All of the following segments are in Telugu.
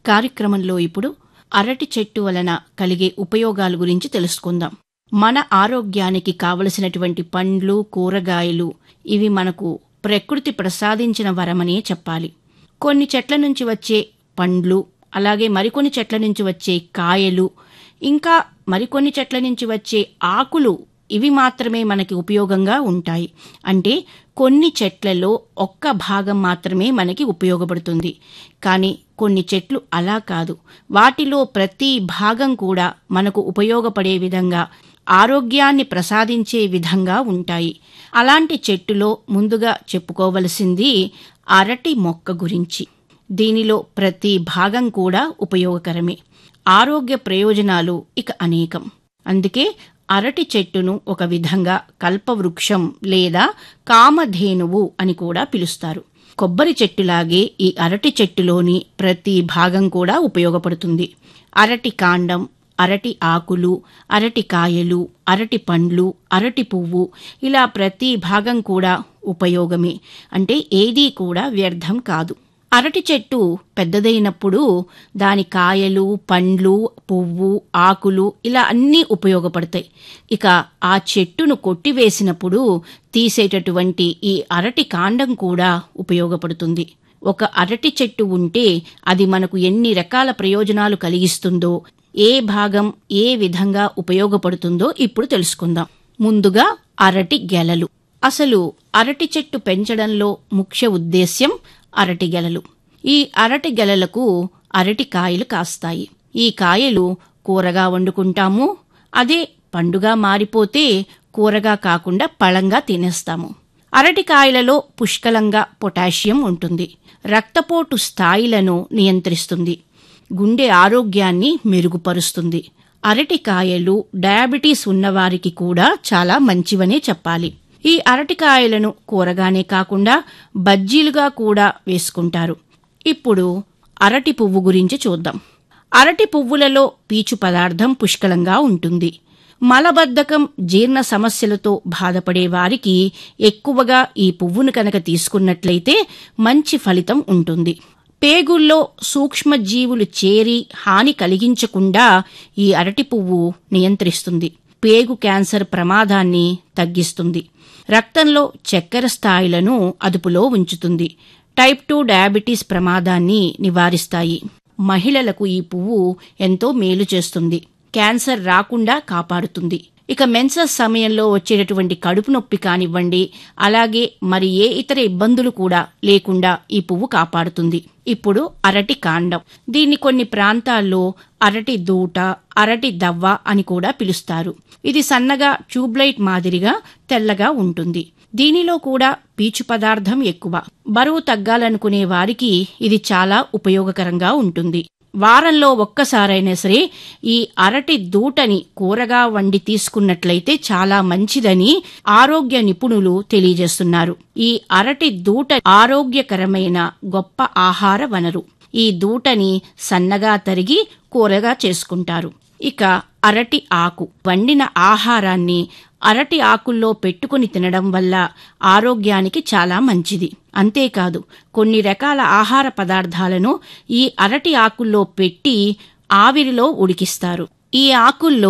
కార్యక్రమంలో ఇప్పుడు అరటి చెట్టు వలన కలిగే ఉపయోగాల గురించి తెలుసుకుందాం మన ఆరోగ్యానికి కావలసినటువంటి పండ్లు కూరగాయలు ఇవి మనకు ప్రకృతి ప్రసాదించిన వరమనే చెప్పాలి కొన్ని చెట్ల నుంచి వచ్చే పండ్లు అలాగే మరికొన్ని చెట్ల నుంచి వచ్చే కాయలు ఇంకా మరికొన్ని చెట్ల నుంచి వచ్చే ఆకులు ఇవి మాత్రమే మనకి ఉపయోగంగా ఉంటాయి అంటే కొన్ని చెట్లలో ఒక్క భాగం మాత్రమే మనకి ఉపయోగపడుతుంది కానీ కొన్ని చెట్లు అలా కాదు వాటిలో ప్రతి భాగం కూడా మనకు ఉపయోగపడే విధంగా ఆరోగ్యాన్ని ప్రసాదించే విధంగా ఉంటాయి అలాంటి చెట్టులో ముందుగా చెప్పుకోవలసింది అరటి మొక్క గురించి దీనిలో ప్రతి భాగం కూడా ఉపయోగకరమే ఆరోగ్య ప్రయోజనాలు ఇక అనేకం అందుకే అరటి చెట్టును ఒక విధంగా కల్పవృక్షం లేదా కామధేనువు అని కూడా పిలుస్తారు కొబ్బరి చెట్టులాగే ఈ అరటి చెట్టులోని ప్రతి భాగం కూడా ఉపయోగపడుతుంది అరటి కాండం అరటి ఆకులు అరటి కాయలు అరటి పండ్లు అరటి పువ్వు ఇలా ప్రతి భాగం కూడా ఉపయోగమే అంటే ఏదీ కూడా వ్యర్థం కాదు అరటి చెట్టు పెద్దదైనప్పుడు దాని కాయలు పండ్లు పువ్వు ఆకులు ఇలా అన్నీ ఉపయోగపడతాయి ఇక ఆ చెట్టును కొట్టివేసినప్పుడు తీసేటటువంటి ఈ అరటి కాండం కూడా ఉపయోగపడుతుంది ఒక అరటి చెట్టు ఉంటే అది మనకు ఎన్ని రకాల ప్రయోజనాలు కలిగిస్తుందో ఏ భాగం ఏ విధంగా ఉపయోగపడుతుందో ఇప్పుడు తెలుసుకుందాం ముందుగా అరటి గెలలు అసలు అరటి చెట్టు పెంచడంలో ముఖ్య ఉద్దేశ్యం అరటి గెలలు ఈ అరటి గెలలకు అరటి కాయలు కాస్తాయి ఈ కాయలు కూరగా వండుకుంటాము అదే పండుగా మారిపోతే కూరగా కాకుండా పళంగా తినేస్తాము అరటికాయలలో పుష్కలంగా పొటాషియం ఉంటుంది రక్తపోటు స్థాయిలను నియంత్రిస్తుంది గుండె ఆరోగ్యాన్ని మెరుగుపరుస్తుంది అరటికాయలు డయాబెటీస్ ఉన్నవారికి కూడా చాలా మంచివనే చెప్పాలి ఈ అరటికాయలను కూరగానే కాకుండా బజ్జీలుగా కూడా వేసుకుంటారు ఇప్పుడు అరటి పువ్వు గురించి చూద్దాం అరటి పువ్వులలో పీచు పదార్థం పుష్కలంగా ఉంటుంది మలబద్ధకం జీర్ణ సమస్యలతో బాధపడే వారికి ఎక్కువగా ఈ పువ్వును కనుక తీసుకున్నట్లయితే మంచి ఫలితం ఉంటుంది పేగుల్లో సూక్ష్మజీవులు చేరి హాని కలిగించకుండా ఈ అరటి పువ్వు నియంత్రిస్తుంది పేగు క్యాన్సర్ ప్రమాదాన్ని తగ్గిస్తుంది రక్తంలో చక్కెర స్థాయిలను అదుపులో ఉంచుతుంది టైప్ టూ డయాబెటీస్ ప్రమాదాన్ని నివారిస్తాయి మహిళలకు ఈ పువ్వు ఎంతో మేలు చేస్తుంది క్యాన్సర్ రాకుండా కాపాడుతుంది ఇక మెన్సస్ సమయంలో వచ్చేటటువంటి కడుపు నొప్పి కానివ్వండి అలాగే మరి ఏ ఇతర ఇబ్బందులు కూడా లేకుండా ఈ పువ్వు కాపాడుతుంది ఇప్పుడు అరటి కాండం దీన్ని కొన్ని ప్రాంతాల్లో అరటి దూట అరటి దవ్వ అని కూడా పిలుస్తారు ఇది సన్నగా ట్యూబ్లైట్ మాదిరిగా తెల్లగా ఉంటుంది దీనిలో కూడా పీచు పదార్థం ఎక్కువ బరువు తగ్గాలనుకునే వారికి ఇది చాలా ఉపయోగకరంగా ఉంటుంది వారంలో ఒక్కసారైనా సరే ఈ అరటి దూటని కూరగా వండి తీసుకున్నట్లయితే చాలా మంచిదని ఆరోగ్య నిపుణులు తెలియజేస్తున్నారు ఈ అరటి దూట ఆరోగ్యకరమైన గొప్ప ఆహార వనరు ఈ దూటని సన్నగా తరిగి కూరగా చేసుకుంటారు ఇక అరటి ఆకు వండిన ఆహారాన్ని అరటి ఆకుల్లో పెట్టుకుని తినడం వల్ల ఆరోగ్యానికి చాలా మంచిది అంతేకాదు కొన్ని రకాల ఆహార పదార్థాలను ఈ అరటి ఆకుల్లో పెట్టి ఆవిరిలో ఉడికిస్తారు ఈ ఆకుల్లో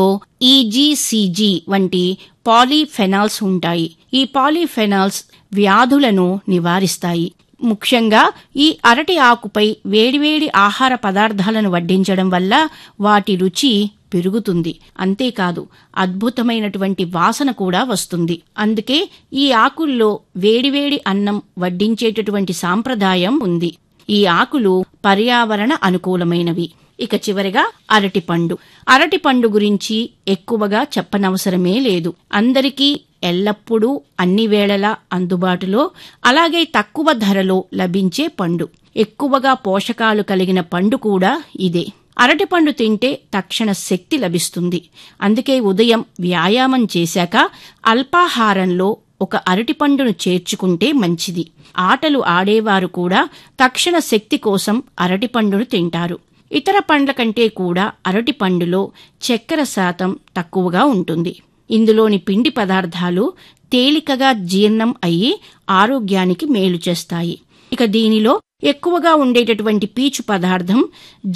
ఈజీసీజీ వంటి పాలీఫెనాల్స్ ఉంటాయి ఈ పాలీఫెనాల్స్ వ్యాధులను నివారిస్తాయి ముఖ్యంగా ఈ అరటి ఆకుపై వేడివేడి ఆహార పదార్థాలను వడ్డించడం వల్ల వాటి రుచి పెరుగుతుంది అంతేకాదు అద్భుతమైనటువంటి వాసన కూడా వస్తుంది అందుకే ఈ ఆకుల్లో వేడివేడి అన్నం వడ్డించేటటువంటి సాంప్రదాయం ఉంది ఈ ఆకులు పర్యావరణ అనుకూలమైనవి ఇక చివరిగా అరటిపండు అరటిపండు గురించి ఎక్కువగా చెప్పనవసరమే లేదు అందరికీ ఎల్లప్పుడూ అన్ని వేళలా అందుబాటులో అలాగే తక్కువ ధరలో లభించే పండు ఎక్కువగా పోషకాలు కలిగిన పండు కూడా ఇదే అరటిపండు తింటే తక్షణ శక్తి లభిస్తుంది అందుకే ఉదయం వ్యాయామం చేశాక అల్పాహారంలో ఒక అరటిపండును చేర్చుకుంటే మంచిది ఆటలు ఆడేవారు కూడా తక్షణ శక్తి కోసం అరటిపండును తింటారు ఇతర పండ్ల కంటే కూడా అరటిపండులో చక్కెర శాతం తక్కువగా ఉంటుంది ఇందులోని పిండి పదార్థాలు తేలికగా జీర్ణం అయ్యి ఆరోగ్యానికి మేలు చేస్తాయి ఇక దీనిలో ఎక్కువగా ఉండేటటువంటి పీచు పదార్థం